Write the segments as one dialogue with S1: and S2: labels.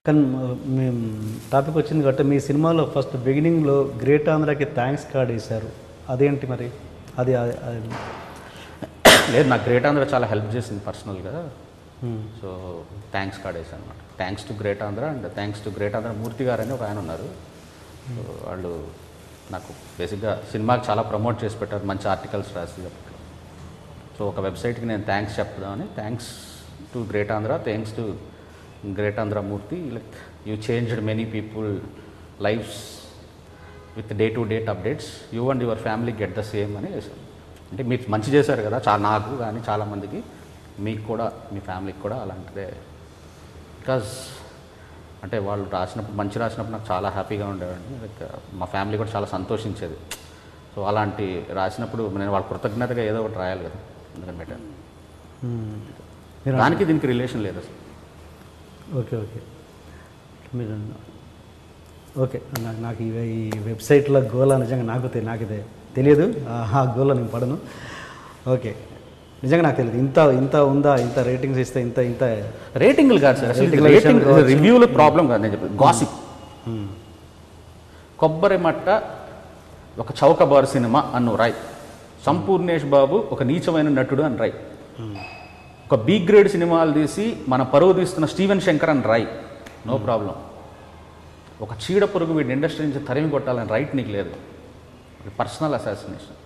S1: కానీ మ- మేము టాపిక్ వచ్చింది కాబట్టి మీ సినిమాలో ఫస్ట్ బిగినింగ్లో గ్రేట్ ఆంధ్రాకి థ్యాంక్స్ కార్డ్ వేశారు అదేంటి మరి అది అది- అది-
S2: లేదు నాకు గ్రేట్ ఆంధ్ర చాలా హెల్ప్ చేసింది పర్సనల్గా
S1: Hmm.
S2: సో థ్యాంక్స్ కార్డ్ వేసాను అనమాట thanks to great Andhra and thanks to great Andhra Murthy గారు అని ఒక ఆయన ఉన్నారు సో వాళ్ళు నాకు బేసిక్గా సినిమాకి చాలా ప్రమోట్ చేసి పెట్టారు మంచి ఆర్టికల్స్ రాసి సో ఒక వెబ్సైట్కి నేను థ్యాంక్స్ చెప్దామని thanks to great Andhra thanks to great Andhra Murthy like you changed many people lifes with day to date updates you and your family get the same అని వేశాను అంటే మీరు మంచి చేశారు కదా చాలా నాకు కానీ చాలామందికి మీకు కూడా మీ ఫ్యామిలీకి కూడా అలాంటిదే బికాజ్ అంటే వాళ్ళు రాసినప్పుడు మంచి రాసినప్పుడు నాకు చాలా హ్యాపీగా ఉండేవాడిని లైక్ మా ఫ్యామిలీ కూడా చాలా సంతోషించేది సో అలాంటి రాసినప్పుడు నేను వాళ్ళ కృతజ్ఞతగా ఏదో ఒకటి రాయాలి కదా అందుకని పెట్టాను
S1: మ్మ్. మీరు
S2: దానికి దీనికి రిలేషన్ లేదు అసలు
S1: ఓకే ఓకే మీరు ఓకే నాకు నాకు ఈ ఈ వెబ్సైట్లో గోలా నిజంగా నాకు తె- నాకు తె- తెలియదు ఆ- ఆ గోలా నేను పడను ఓకే నిజంగా నాకు తెలియదు ఇంత ఇంత ఉందా ఇంత రేటింగ్స్ ఇస్తే ఇంత ఇంత
S2: రేటింగ్లు కాదు సార్ అసలు
S1: Rating ల విషయం కావచ్చు.
S2: రివ్యూలో ప్రాబ్లం కాదు నేను చెప్పేది గాసిప్
S1: మ్మ్.
S2: కొబ్బరి మట్ట ఒక చౌకబారు సినిమా అన్ను రాయ్ సంపూర్ణేష్ బాబు ఒక నీచమైన నటుడు అని రాయ్ ఒక బి గ్రేడ్ సినిమాలు తీసి మన పరువు తీస్తున్న స్టీవెన్ శంకర్ అని రాయ్ నో ప్రాబ్లం ఒక చీడ పురుగు వీడి ఇండస్ట్రీ నుంచి తరిమి కొట్టాలని రైట్ నీకు లేదు పర్సనల్ అసాసినేషన్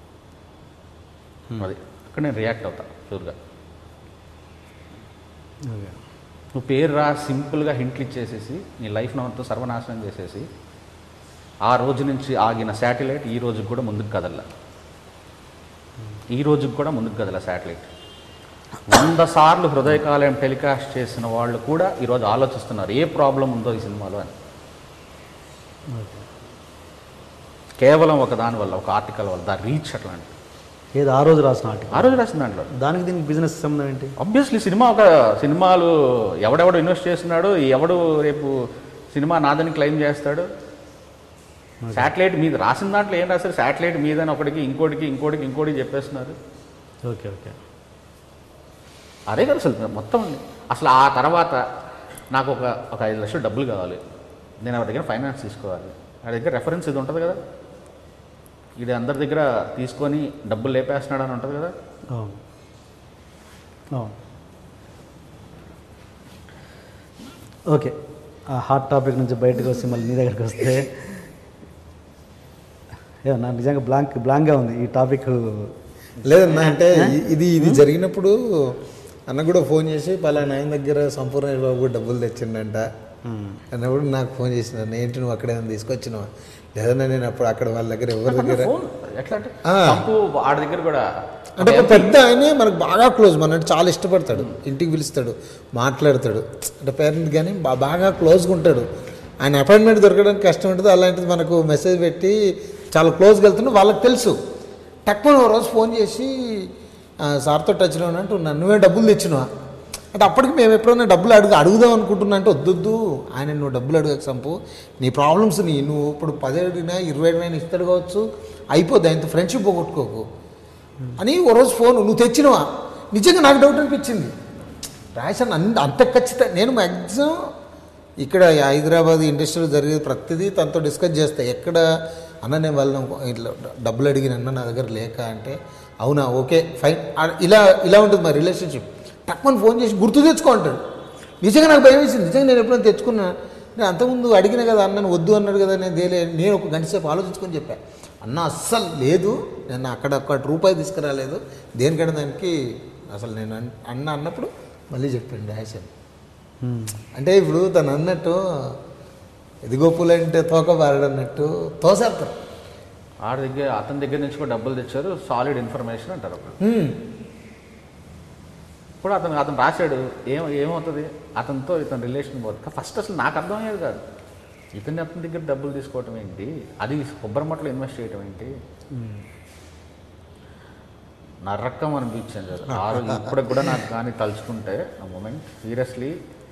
S2: అది అక్కడ నేను రియాక్ట్ అవుతా షూర్గా
S1: ఓకే
S2: నువ్వు పేరు రా సింపుల్గా హింట్లు ఇచ్చేసేసి నీ లైఫ్ అంతా సర్వనాశనం చేసేసి ఆ రోజు నుంచి ఆగిన శాటిలైట్ ఈ రోజుకి కూడా ముందుకు కదల్లా ఈ రోజుకి కూడా ముందుకు కదల శాటిలైట్ వంద సార్లు హృదయకాలయం టెలికాస్ట్ చేసిన వాళ్ళు కూడా ఈరోజు ఆలోచిస్తున్నారు ఏ ప్రాబ్లం ఉందో ఈ సినిమాలో అని
S1: ఓకే
S2: కేవలం ఒక దాని వల్ల ఒక ఆర్టికల్ వల్ల దా రీచ్ అట్లాంటి
S1: ఏది ఆ రోజు రాసిన ఆర్టికల్
S2: ఆ రోజు రాసిన దాంట్లో
S1: దానికి దీనికి బిజినెస్ సంబంధం ఏంటి
S2: ఆబ్వియస్లీ సినిమా ఒక సినిమాలు ఎవడెవడు ఇన్వెస్ట్ చేస్తున్నాడు ఎవడు రేపు సినిమా నాదని క్లెయిమ్ చేస్తాడు శాటిలైట్ మీద రాసిన దాంట్లో ఏం రాస్తారు శాటిలైట్ మీదని ఒకటికి ఇంకోటికి ఇంకోటికి ఇంకోటికి చెప్పేస్తున్నారు
S1: ఓకే ఓకే
S2: అదే కదా అసలు మొత్తం అసలు ఆ తర్వాత నాకు ఒక ఒక ఐదు లక్షలు డబ్బులు కావాలి నేను ఎవరి దగ్గర ఫైనాన్స్ తీసుకోవాలి ఆ దగ్గర రెఫరెన్స్ ఇది ఉంటుంది కదా ఇది అందరి దగ్గర తీసుకొని డబ్బులు లేపేస్తున్నాడు అని ఉంటుంది కదా
S1: అవును అవును ఓకే ఆ హాట్ టాపిక్ నుంచి బయటకు వస్తే మళ్ళీ నీ దగ్గరికి వస్తే ఏ నాకు నిజంగా బ్లాంక్ బ్లాంక్గా ఉంది ఈ టాపిక్
S3: లేదన్నా అంటే ఇ- ఇది ఇది జరిగినప్పుడు అన్న కూడా ఫోన్ చేసి పలానా ఆయన దగ్గర సంపూర్ణ బాబు డబ్బులు తెచ్చిండంట అన్నప్పుడు నాకు ఫోన్ చేసిన ఏంటి నువ్వు అక్కడే తీసుకొచ్చినావా లేదన్నా నేను అప్పుడు అక్కడ వాళ్ళ దగ్గర ఎవరి దగ్గర
S2: ఫోన్ ఎట్లా అంటే
S3: ఆ.
S2: సంపు ఆడి దగ్గర కూడా
S3: అంటే ఒక పెద్ద ఆయనే మనకు బాగా క్లోజ్ మన చాలా ఇష్టపడతాడు ఇంటికి పిలుస్తాడు మాట్లాడతాడు అంటే పేరెంట్ కానీ బా- బాగా క్లోజ్గా ఉంటాడు ఆయన అపాయింట్మెంట్ దొరకడానికి కష్టం ఉంటుంది అలాంటిది మనకు మెసేజ్ పెట్టి చాలా క్లోజ్గా వెళ్తున్నాడు వాళ్ళకి తెలుసు టక్కున ఓ రోజు ఫోన్ చేసి "ఆ, సార్తో టచ్లో ఉన్నా అంటే "ఉన్నా, నువ్వే డబ్బులు తెచ్చినవా అంటే అప్పటికి మేము ఎప్పుడైనా డబ్బులు అడుగు అడుగుదాం అనుకుంటున్నా అంటే వద్దొద్దు ఆయన నువ్వు డబ్బులు అడగక సంపు నీ ప్రాబ్లమ్స్ నీ నువ్వు ఇప్పుడు పది అడిగినా ఇరవై అడిగినా ఇస్తాడు కావచ్చు అయిపోద్ది ఆయనతో ఫ్రెండ్షిప్ పోగొట్టుకోకు అని ఓ రోజు ఫోన్ నువ్వు తెచ్చినవా నిజంగా నాకు డౌట్ అనిపించింది రాయసన్ అంత అంత ఖచ్చితంగా నేను మ్యాక్సిమం ఇక్కడ హైదరాబాద్ ఇండస్ట్రీలో జరిగేది ప్రతిదీ తనతో డిస్కస్ చేస్తా ఎక్కడ అన్న నేను వాళ్ళని ఇట్లా డబ్బులు అడిగిన అన్న నా దగ్గర లేక అంటే అవునా ఓకే ఫైన్ ఆ- ఇలా ఇలా ఉంటుంది మా రిలేషన్షిప్ టక్మని ఫోన్ చేసి గుర్తు తెచ్చుకో అంటాడు నిజంగా నాకు భయం వేసింది నిజంగా నేను ఎప్పుడైనా తెచ్చుకున్నా నేను అంతకుముందు అడిగిన కదా అన్నను వద్దు అన్నాడు కదా నేను దేలే నేను ఒక గంట సేపు ఆలోచించుకొని చెప్పా అన్న అస్సలు లేదు నేను అక్కడ ఒక్క రూపాయి తీసుకురాలేదు దేనికంటే దానికి అసలు నేను అన్- అన్న అన్నప్పుడు మళ్ళీ చెప్పాను డాషన్ అంటే ఇప్పుడు తను అన్నట్టు ఎదిగో పూలంటే తోక బారడన్నట్టు తోసేస్తారు
S2: ఆడి దగ్గర అతని దగ్గర నుంచి కూడా డబ్బులు తెచ్చారు సాలిడ్ ఇన్ఫర్మేషన్ అంటారు అప్పుడు
S3: హ్మ్.
S2: ఇప్పుడు అతను అతను రాశాడు ఏం ఏమవుతుంది అతనితో ఇతని రిలేషన్ పోతుంది ఫస్ట్ అసలు నాకు అర్థమయ్యేది కాదు ఇతని అతని దగ్గర డబ్బులు తీసుకోవటం ఏంటి అది కొబ్బరి మొట్టలో ఇన్వెస్ట్ చేయటం ఏంటి నరకం అనిపించింది అది ఆ రోజు ఇప్పటికి కూడా నాకు కానీ తలుచుకుంటే ఆ మూమెంట్ సీరియస్లీ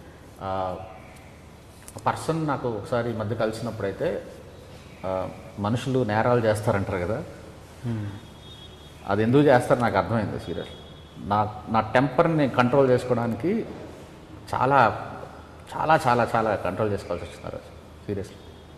S2: పర్సన్ నాకు ఒకసారి ఈ మధ్య కలిసినప్పుడైతే ఆ, మనుషులు నేరాలు చేస్తారంటారు కదా అది ఎందుకు చేస్తారు నాకు అర్థమైంది సీరియస్ నా నా టెంపర్ని కంట్రోల్ చేసుకోవడానికి చాలా చాలా చాలా చాలా కంట్రోల్ చేసుకోవాల్సి వచ్చింది ఆ రోజు సీరియస్లీ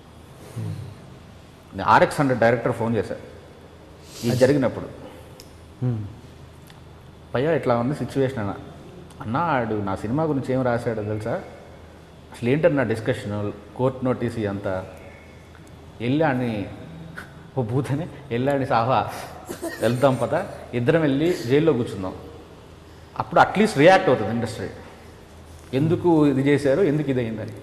S2: నేను ఆర్ఎక్స్ హండ్రెడ్ డైరెక్టర్ ఫోన్ చేశాను ఇది జరిగినప్పుడు
S1: మ్మ్.
S2: పయ్యా ఇట్లా ఉంది సిచ్యువేషన్ అన్న అన్న ఆడు నా సినిమా గురించి ఏం రాశాడో తెలుసా అసలు ఏంటన్న నా డిస్కషన్ కోర్ట్ నోటీస్ అంతా వెళ్ళాడిని ఓ భూతని వెళ్ళాడిని సాహా వెళ్తాం పద ఇద్దరం వెళ్ళి జైల్లో కూర్చుందాం అప్పుడు అట్లీస్ట్ రియాక్ట్ అవుతుంది ఇండస్ట్రీ ఎందుకు ఇది చేశారు ఎందుకు ఇది అయిందని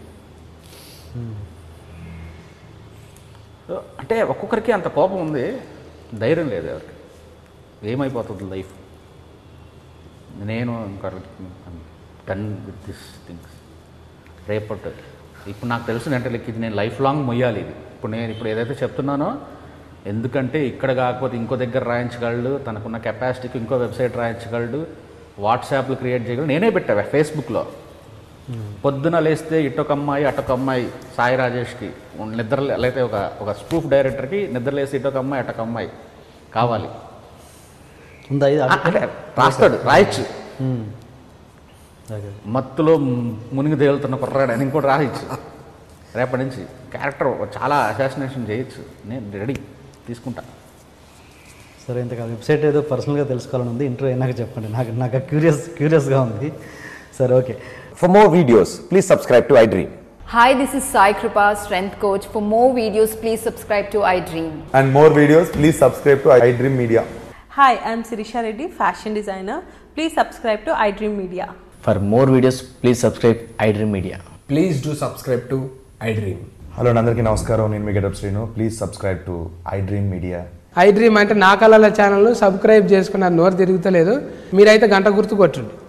S2: సో అంటే ఒక్కొక్కరికి అంత కోపం ఉంది ధైర్యం లేదు ఎవరికి ఏమైపోతుంది లైఫ్ నేను డన్ విత్ దిస్ థింగ్స్ రేపటి ఇప్పుడు నాకు తెలుసు అంటే లైక్ ఇది నేను లైఫ్ లాంగ్ మొయ్యాలి ఇది ఇప్పుడు నేను ఇప్పుడు ఏదైతే చెప్తున్నానో ఎందుకంటే ఇక్కడ కాకపోతే ఇంకో దగ్గర రాయించగలడు తనకున్న కెపాసిటీకి ఇంకో వెబ్సైట్ రాయించగలడు వాట్సాప్లు క్రియేట్ చేయగలడు నేనే పెట్టా ఫేస్బుక్లో పొద్దున లేస్తే ఇటొక అమ్మాయి అటొక అమ్మాయి సాయి రాజేష్కి నిద్ర లేకపోతే ఒక ఒక స్ప్రూఫ్ డైరెక్టర్కి నిద్ర లేస్తే ఇటొక అమ్మాయి అటొక అమ్మాయి కావాలి
S1: ఉందా ఇది
S2: ఆ, అంటే రాస్తాడు రాయొచ్చు
S1: మ్మ్. ఓకే
S2: మత్తులో మ్- మునిగి తేలుతున్న కుర్రాడు అని ఇంకోటి రాయొచ్చు రేపటి నుంచి క్యారెక్టర్ చాలా అసాసినేషన్ చేయొచ్చు నేను రెడీ తీసుకుంటా
S1: సరే ఇంతకు ఆ వెబ్సైట్ ఏదో పర్సనల్గా తెలుసుకోవాలని ఉంది ఇంటర్వ్యూ అయినాక చెప్పండి నాకు నాకు క్యూరియస్ క్యూరియస్గా ఉంది సరే okay
S4: For more videos, please subscribe to iDream.
S5: Hi, this is Sai Kripa, strength coach. For more videos, please subscribe to iDream.
S6: and more videos, please subscribe to iDream Media.
S7: Hi, I'm Sirisha Reddy, fashion designer. Please subscribe to iDream Media.
S8: For more videos, please subscribe iDream Media.
S9: Please do subscribe to iDream.
S6: Hello అందరికీ నమస్కారం నేను మీ getup Srinu please subscribe to iDream media
S10: iDream అంటే నా కళల channel subscribe చేసుకున్న నోరు తిరుగుతలేదు మీరైతే గంట గుర్తు కొట్టండి